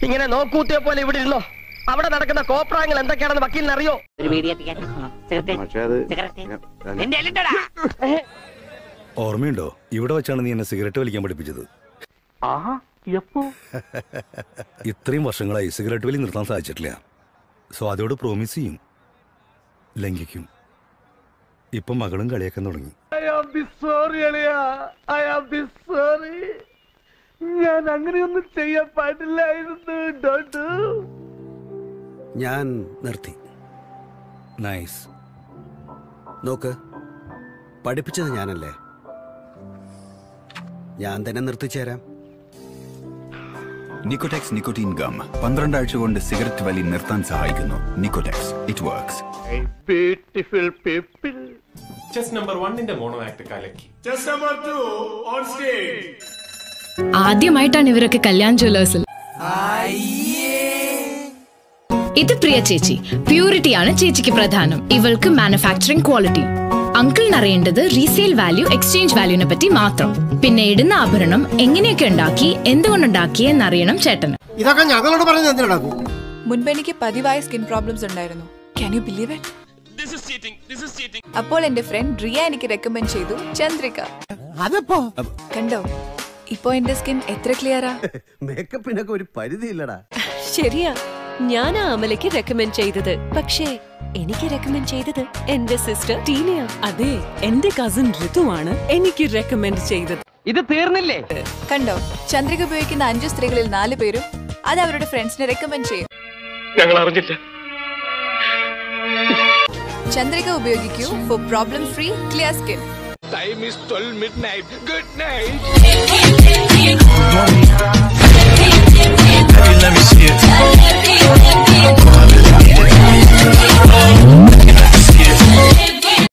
ഇങ്ങനെ നോക്കൂത്തിയെ പോലെ ഇവിടെ ഇരുന്നോ അവിടെ നടക്കുന്ന കോപ്രായങ്ങൾ എന്തൊക്കെയാണെന്ന് വക്കീലിന് അറിയോ ഒരു വീഡിയോ എത്തിക്കാൻ സിഗരറ്റ് പക്ഷേ അത് സിഗരറ്റ് അല്ല. എന്റെ എല്ലിട്ടടാ ഓർമ്മയുണ്ടോ ഇവിടെ വെച്ചാണ് നീ എന്നെ സിഗരറ്റ് വലിക്കാൻ പഠിപ്പിച്ചത് ഇത്രയും വർഷങ്ങളായി സിഗരറ്റ് വലി നിർത്താൻ സാധിച്ചിട്ടില്ല സോ അതോട് പ്രോമിസ് ചെയ്യും ലംഘിക്കും ഇപ്പൊ മകളും കളിയാക്കാൻ തുടങ്ങി സോറി അളിയ ഐ ആം ബി സോറി ഞാൻ അങ്ങനെയൊന്നും ചെയ്യാൻ പാടില്ലായിരുന്നു ഡോണ്ട് ഞാൻ നിർത്തി നൈസ് നോക്ക് പഠിപ്പിച്ചത് ഞാനല്ലേ ഞാൻ തന്നെ നിർത്തിച്ചേരാം നിക്കോടെക്സ് നിക്കോട്ടീൻ ഗം പന്ത്രണ്ടാഴ്ച കൊണ്ട് സിഗരറ്റ് വലി നിർത്താൻ സഹായിക്കുന്നു Nicotex it works beautiful people chess number വണ്ണിന്റെ മോണോ ആക്ട് കലക്കി ആദ്യമായിട്ടാണ് ഇവരൊക്കെ കല്യാൺ ജ്വല്ലേഴ്സിൽ ഇത് പ്രിയ ചേച്ചി പ്യൂരിറ്റിയാണ് ചേച്ചിക്ക് പ്രധാനം ഇവൾക്ക് മാനുഫാക്ചറിംഗ് ക്വാളിറ്റി അങ്കിളിന് അറിയേണ്ടത് റീസെയിൽ വാല്യൂ എക്സ്ചേഞ്ച് വാല്യൂവിനെ പറ്റി മാത്രം പിന്നെ ഇടുന്ന ആഭരണം എങ്ങനെയൊക്കെ ഉണ്ടാക്കി എന്തുകൊണ്ടുണ്ടാക്കി എന്നറിയണം ചേട്ടന് ഇതൊക്കെ ഞങ്ങളോട് പറഞ്ഞ് എന്തിനാ മുൻപ് എനിക്ക് പതിവായ സ്കിൻ പ്രോബ്ലംസ് ഉണ്ടായിരുന്നു ക്യാൻ യു ബിലീവ് ഇറ്റ് അപ്പോൾ എന്റെ ഫ്രണ്ട് റിയ എനിക്ക് റെക്കമെൻഡ് ചെയ്തു ചന്ദ്രിക അതിപ്പോ കണ്ടോ ഇപ്പോ എന്റെ സ്കിൻ എത്ര ക്ലിയറാ മേക്കപ്പിനൊക്കെ ഒരു പരിധിയില്ലടാ ശരിയാ ഞാൻ ആ അമലയ്ക്ക് റെക്കമെൻഡ് ചെയ്തത് പക്ഷേ എനിക്ക് റെക്കമെൻഡ് ചെയ്തത് എന്റെ സിസ്റ്റർ ടീനയാ അതെ എന്റെ കസിൻ ഋതുവാണ് എനിക്ക് റെക്കമെൻഡ് ചെയ്തത് ഇത് തീർന്നില്ലേ കണ്ടോ ചന്ദ്രിക ഉപയോഗിക്കുന്ന അഞ്ചു സ്ത്രീകളിൽ നാല് പേരും അത് അവരുടെ ഫ്രണ്ട്സിനെ റെക്കമെൻഡ് ചെയ്യും ഞങ്ങൾ അറിഞ്ഞില്ല ചന്ദ്രിക ഉപയോഗിക്കൂ for problem free clear skin time is 12 midnight good night